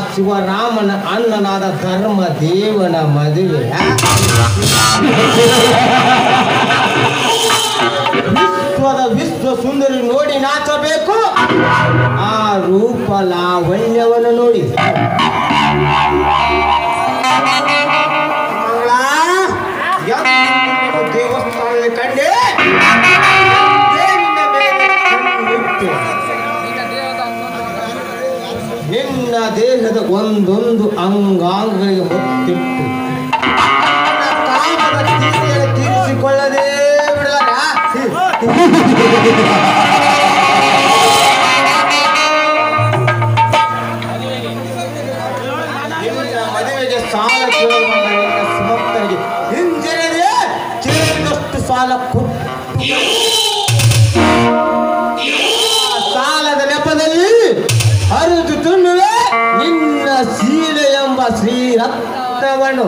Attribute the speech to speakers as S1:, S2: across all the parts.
S1: ಶಿವರಾಮನ ಅಣ್ಣನಾದ ಧರ್ಮ ದೇವನ ಮದುವೆ ವಿಶ್ವದ ವಿಶ್ವ ಸುಂದರಿ ನೋಡಿ ನಾಚಬೇಕು ಆ ರೂಪ ಲಾವಣ್ಯವನ್ನು ನೋಡಿ ಮಂಗಳ, ಎದ್ದು ದೇವಸ್ಥಾನದಲ್ಲಿ ಕಂಡೆ ದೇವಿನ ಮೇಲೆ ಕಣ್ಣಿಟ್ಟು ನಿನ್ನ ದೇಹದ ಒಂದೊಂದು ಅಂಗಾಂಗಗಳಿಗೆ ಮುತ್ತಿಟ್ಟು ನನ್ನ ಕಾಮದ ತೀರೆಯನ್ನು ತೀರಿಸಿಕೊಳ್ಳದೆ ಬಿಡಲಾಗ ನಿನ್ನ ಮದುವೆಗೆ ಸಾಲ ಕೇಳಲು ಬಂದ ನಿನ್ನ ಸುಭಕ್ತರಿಗೆ ಹಿಂಜರಿದೆ ಕೇಳಿದಷ್ಟು ಸಾಲ ಕೊಟ್ಟು ಆ ಸಾಲದ ನೆಪದಲ್ಲಿ ಹರಿದು ತುಂಬುವೆ ನಿನ್ನ ಸೀಲೆ ಎಂಬ ಶ್ರೀರತ್ನವನ್ನು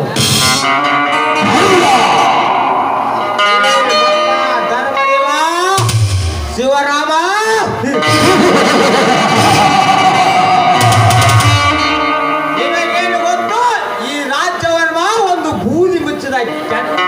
S1: ಧರ್ಮದೇವ ಶಿವರಾಮ ನಿಮಗೇನು ಗೊತ್ತು ಈ ರಾಜ್ಯವನ್ನ ಒಂದು ಬೂದಿ ಮುಚ್ಚಿದ ಕೆಟ್ಟ